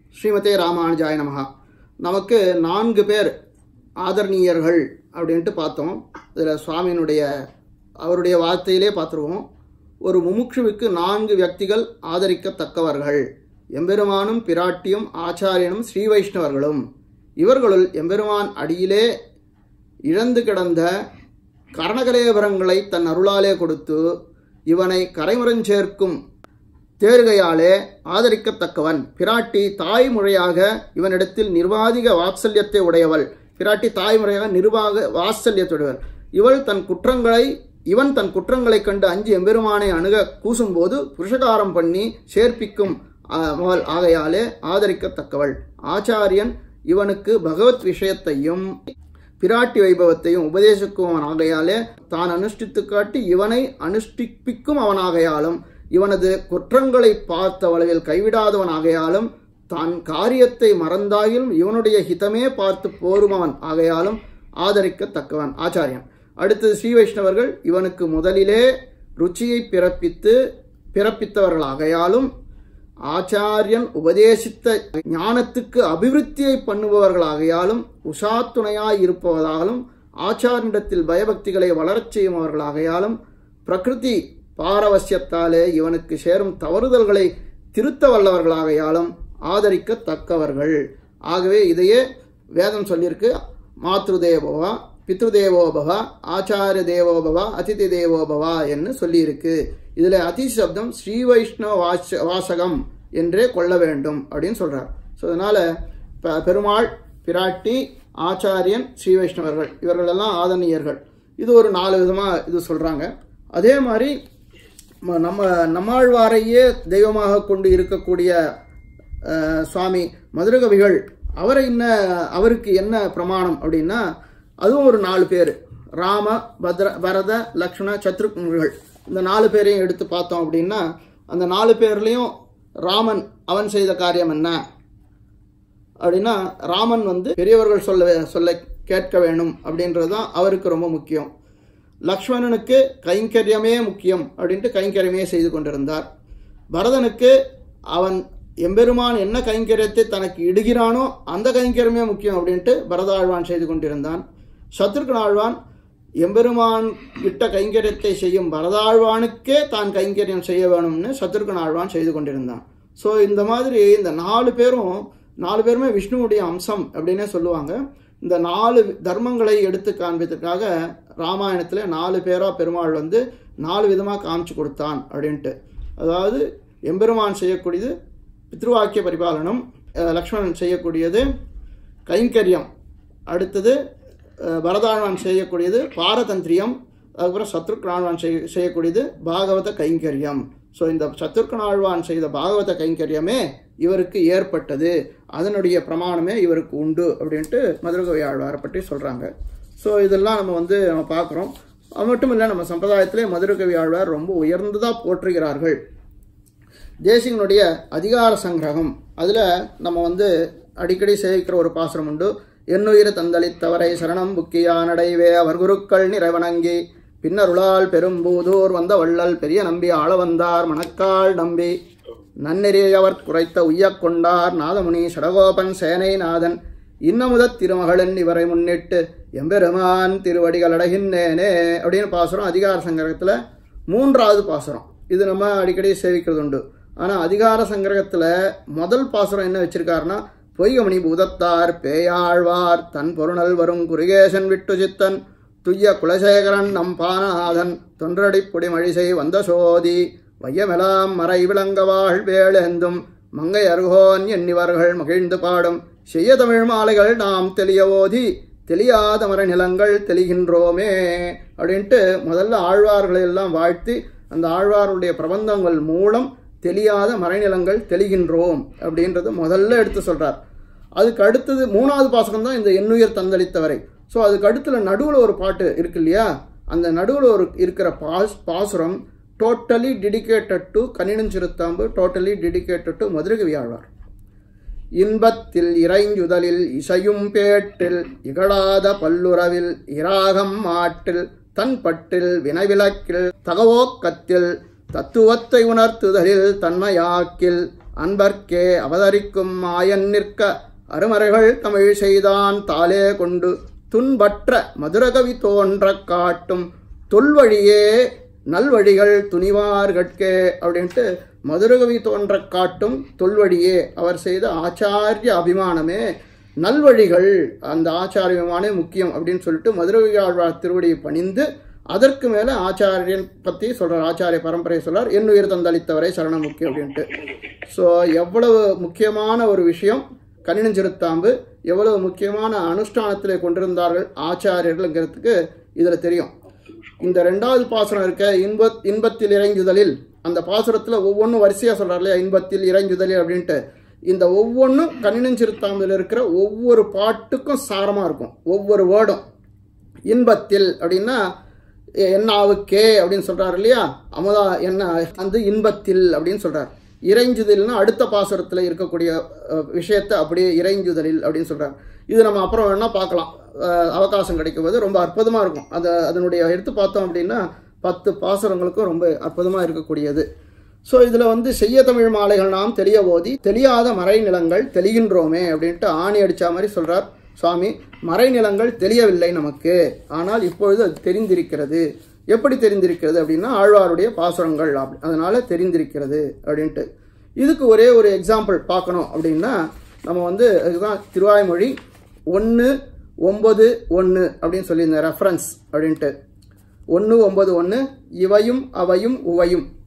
ஸ்ரீமதே ராமானுஜாய நமகா நமக்கு நான்கு பேர் ஆதரணீயர்கள் அப்படின்ட்டு பார்த்தோம் இதில் சுவாமியினுடைய அவருடைய வார்த்தையிலே பார்த்துருவோம் ஒரு முமுட்சுவுக்கு நான்கு வியக்திகள் ஆதரிக்கத்தக்கவர்கள் எம்பெருமானும் பிராட்டியும் ஆச்சாரியனும் ஸ்ரீ வைஷ்ணவர்களும் இவர்களுள் எம்பெருமான் அடியிலே இழந்து கிடந்த கரணகலேபரங்களை தன் அருளாலே கொடுத்து இவனை கரைமுறஞ்சேர்க்கும் தேர்கையாலே ஆதரிக்கத்தக்கவன் பிராட்டி தாய்மொழியாக இவனிடத்தில் நிர்வாதிக வாத்சல்யத்தை உடையவள் பிராட்டி தாய்முறையாக நிர்வாக வாத்சல்யத்துடையவள் இவள் தன் குற்றங்களை இவன் தன் குற்றங்களைக் கண்டு அஞ்சு எம்பெருமானை அணுக கூசும்போது புருஷகாரம் பண்ணி சேர்ப்பிக்கும் அவள் ஆகையாலே ஆதரிக்கத்தக்கவள் ஆச்சாரியன் இவனுக்கு பகவத் விஷயத்தையும் பிராட்டி வைபவத்தையும் உபதேசிக்கும் ஆகையாலே தான் அனுஷ்டித்து காட்டி இவனை அனுஷ்டிப்பிக்கும் அவனாகையாலும் இவனது குற்றங்களை பார்த்த அளவில் கைவிடாதவன் ஆகையாலும் தான் காரியத்தை மறந்தாயிலும் இவனுடைய ஹிதமே பார்த்து போருமவன் ஆகையாலும் ஆதரிக்கத்தக்கவன் ஆச்சாரியன் அடுத்தது ஸ்ரீ வைஷ்ணவர்கள் இவனுக்கு முதலிலே ருச்சியை பிறப்பித்து பிறப்பித்தவர்களாகையாலும் ஆச்சாரியன் உபதேசித்த ஞானத்துக்கு அபிவிருத்தியை பண்ணுபவர்களாகையாலும் உஷாத்துணையாய் இருப்பவதாலும் ஆச்சாரிடத்தில் பயபக்திகளை வளரச் செய்யுமவர்களாகையாலும் பிரகிருதி பாரவசியத்தாலே இவனுக்கு சேரும் தவறுதல்களை திருத்த வல்லவர்களாகையாலும் ஆதரிக்கத்தக்கவர்கள் ஆகவே இதையே வேதம் சொல்லியிருக்கு மாத்ருதேவோவா பித்ருதேவோபவா ஆச்சாரிய தேவோபவா அதிதி தேவோபவா என்று சொல்லியிருக்கு இதில் அதி சப்தம் ஸ்ரீ வைஷ்ணவ வாச வாசகம் என்றே கொள்ள வேண்டும் அப்படின்னு சொல்கிறார் ஸோ அதனால் பெருமாள் பிராட்டி ஆச்சாரியன் ஸ்ரீ வைஷ்ணவர்கள் இவர்களெல்லாம் ஆதரணியர்கள் இது ஒரு நாலு விதமாக இது சொல்கிறாங்க அதே மாதிரி நம்ம நம்மாழ்வாரையே தெய்வமாக கொண்டு இருக்கக்கூடிய சுவாமி மதுரகவிகள் அவரை என்ன அவருக்கு என்ன பிரமாணம் அப்படின்னா அதுவும் ஒரு நாலு பேர் ராம பத்ர பரத லக்ஷ்மண சத்ருக்னர்கள் இந்த நாலு பேரையும் எடுத்து பார்த்தோம் அப்படின்னா அந்த நாலு பேர்லேயும் ராமன் அவன் செய்த காரியம் என்ன அப்படின்னா ராமன் வந்து பெரியவர்கள் சொல்ல சொல்ல கேட்க வேணும் அப்படின்றது தான் அவருக்கு ரொம்ப முக்கியம் லக்ஷ்மணனுக்கு கைங்கரியமே முக்கியம் அப்படின்ட்டு கைங்கரியமே செய்து கொண்டிருந்தார் பரதனுக்கு அவன் எம்பெருமான் என்ன கைங்கரியத்தை தனக்கு இடுகிறானோ அந்த கைங்கரியமே முக்கியம் அப்படின்ட்டு பரதாழ்வான் செய்து கொண்டிருந்தான் சத்ருகனாழ்வான் எம்பெருமான் இட்ட கைங்கரியத்தை செய்யும் பரதாழ்வானுக்கே தான் கைங்கரியம் செய்ய வேணும்னு சத்ருகனாழ்வான் செய்து கொண்டிருந்தான் ஸோ இந்த மாதிரி இந்த நாலு பேரும் நாலு பேருமே விஷ்ணுவுடைய அம்சம் அப்படின்னே சொல்லுவாங்க இந்த நாலு தர்மங்களை எடுத்து காண்பதற்காக ராமாயணத்தில் நாலு பேராக பெருமாள் வந்து நாலு விதமாக காமிச்சு கொடுத்தான் அப்படின்ட்டு அதாவது எம்பெருமான் செய்யக்கூடியது பித்ருவாக்கிய பரிபாலனம் லக்ஷ்மணன் செய்யக்கூடியது கைங்கரியம் அடுத்தது பரதாழ்வான் செய்யக்கூடியது பாரதந்திரியம் அதுக்கப்புறம் சத்ருக்னாழ்வான் செய் செய்யக்கூடியது பாகவத கைங்கரியம் ஸோ இந்த சத்ருக்னாழ்வான் செய்த பாகவத கைங்கரியமே இவருக்கு ஏற்பட்டது அதனுடைய பிரமாணமே இவருக்கு உண்டு அப்படின்ட்டு மதுரகவி ஆழ்வாரை பற்றி சொல்கிறாங்க ஸோ இதெல்லாம் நம்ம வந்து நம்ம பார்க்குறோம் அது மட்டும் இல்லை நம்ம சம்பிரதாயத்திலே மதுரகவி ஆழ்வார் ரொம்ப உயர்ந்ததாக போற்றுகிறார்கள் தேசிகனுடைய அதிகார சங்கிரகம் அதில் நம்ம வந்து அடிக்கடி சேவிக்கிற ஒரு பாசுரம் உண்டு என்னுயிர் தந்தளித்தவரை சரணம் புக்கியானடைவே அவர் குருக்கள் நிறைவணங்கி பின்னருளால் பெரும்பூதூர் வந்த வள்ளல் பெரிய நம்பி ஆள வந்தார் மணக்கால் நம்பி நன்னெறியவர் குறைத்த உய்யக் கொண்டார் நாதமுனி சடகோபன் சேனை நாதன் இன்னமுத திருமகளன் இவரை முன்னிட்டு எம்பெருமான் திருவடிகள் அடைகின்றேனே அப்படின்னு பாசுரம் அதிகார சங்கரகத்தில் மூன்றாவது பாசுரம் இது நம்ம அடிக்கடி சேவிக்கிறது உண்டு ஆனால் அதிகார சங்கிரகத்தில் முதல் பாசுரம் என்ன வச்சிருக்காருன்னா பொய்கமணி பூதத்தார் பேயாழ்வார் தன் பொருணல் வரும் குருகேசன் விட்டு சித்தன் துய்ய குலசேகரன் நம் பானநாதன் தொன்றடி பொடிமழிசை வந்த சோதி வையமெலாம் மறை விளங்க வாழ்வேளெந்தும் மங்கை அருகோன் எண்ணிவர்கள் மகிழ்ந்து பாடும் செய்ய தமிழ் மாலைகள் நாம் தெளிய ஓதி தெளியாத மர நிலங்கள் தெளிகின்றோமே அப்படின்ட்டு முதல்ல ஆழ்வார்களை எல்லாம் வாழ்த்தி அந்த ஆழ்வாருடைய பிரபந்தங்கள் மூலம் தெளியாத மறைநிலங்கள் தெளிகின்றோம் அப்படின்றது முதல்ல எடுத்து சொல்கிறார் அதுக்கு அடுத்தது மூணாவது பாசகம் தான் இந்த எண்ணுயிர் தந்தளித்தவரை ஸோ அதுக்கு அடுத்துல நடுவில் ஒரு பாட்டு இருக்கு இல்லையா அந்த நடுவில் ஒரு இருக்கிற பாஸ் பாசுரம் டோட்டலி டெடிக்கேட்டட் டு கனினஞ்சிறுத்தாம்பு totally dedicated to Madhurakavi Alvar இன்பத்தில் இறைஞ்சுதலில் இசையும் பேட்டில் இகழாத பல்லுறவில் இராகம் மாட்டில் தன் பட்டில் வினைவிலக்கில் தகவோக்கத்தில் தத்துவத்தை உணர்த்துதலில் தன்மையாக்கில் அன்பர்க்கே அவதரிக்கும் மாயன் நிற்க அருமறைகள் தமிழ் செய்தான் தாலே கொண்டு துன்பற்ற மதுரகவி தோன்றக் காட்டும் தொல்வழியே நல்வழிகள் துணிவார்கட்கே அப்படின்ட்டு மதுரகவி தோன்றக் காட்டும் தொல்வழியே அவர் செய்த ஆச்சாரிய அபிமானமே நல்வழிகள் அந்த ஆச்சாரிய அபிமானமே முக்கியம் அப்படின்னு சொல்லிட்டு மதுரகவி ஆழ்வார் திருவடியை பணிந்து அதற்கு மேலே ஆச்சாரியன் பற்றி சொல்கிறார் ஆச்சாரிய பரம்பரையை சொல்றார் என்னுயிர் தந்தளித்தவரை சரணம் முக்கியம் அப்படின்ட்டு ஸோ எவ்வளவு முக்கியமான ஒரு விஷயம் கணினஞ்சிறுத்தாம்பு எவ்வளவு முக்கியமான அனுஷ்டானத்திலே கொண்டிருந்தார்கள் ஆச்சாரியர்கள்ங்கிறதுக்கு இதில் தெரியும் இந்த ரெண்டாவது பாசுரம் இருக்க இன்ப இன்பத்தில் இறைஞ்சுதலில் அந்த பாசுரத்தில் ஒவ்வொன்றும் வரிசையாக சொல்கிறார் இல்லையா இன்பத்தில் இறைஞ்சுதலில் அப்படின்ட்டு இந்த ஒவ்வொன்றும் கணினஞ்சிறுத்தாம்பில் இருக்கிற ஒவ்வொரு பாட்டுக்கும் சாரமாக இருக்கும் ஒவ்வொரு வேர்டும் இன்பத்தில் அப்படின்னா என்னாவுக்கே அப்படின்னு சொல்றாரு இல்லையா அமுதா என்ன அந்த இன்பத்தில் அப்படின்னு சொல்றார் இறைஞ்சுதல்னா அடுத்த பாசுரத்தில் இருக்கக்கூடிய அஹ், விஷயத்தை அப்படியே இறைஞ்சுதலில் அப்படின்னு சொல்றார் இது நம்ம அப்புறம் வேணா பார்க்கலாம் அஹ், அவகாசம் கிடைக்கும் போது ரொம்ப அற்புதமாக இருக்கும் அதை அதனுடைய எடுத்து பார்த்தோம் அப்படின்னா பத்து பாசுரங்களுக்கும் ரொம்ப அற்புதமாக இருக்கக்கூடியது ஸோ இதில் வந்து செய்ய தமிழ் மாலைகள் நாம் தெளிய ஓதி தெரியாத மறைநிலங்கள் தெளிகின்றோமே அப்படின்ட்டு ஆணி அடித்த மாதிரி சொல்கிறார் சுவாமி மறைநிலங்கள் தெரியவில்லை நமக்கு ஆனால் இப்பொழுது அது தெரிந்திருக்கிறது எப்படி தெரிந்திருக்கிறது அப்படின்னா ஆழ்வாருடைய பாசுரங்கள் அப்படி அதனால தெரிந்திருக்கிறது அப்படின்ட்டு இதுக்கு ஒரே ஒரு எக்ஸாம்பிள் பார்க்கணும் அப்படின்னா நம்ம வந்து இதுதான் திருவாய்மொழி ஒன்று ஒம்பது ஒன்று அப்படின்னு சொல்லியிருந்தேன் ரெஃபரன்ஸ் அப்படின்ட்டு ஒன்று ஒம்பது ஒன்று இவையும் அவையும் உவையும்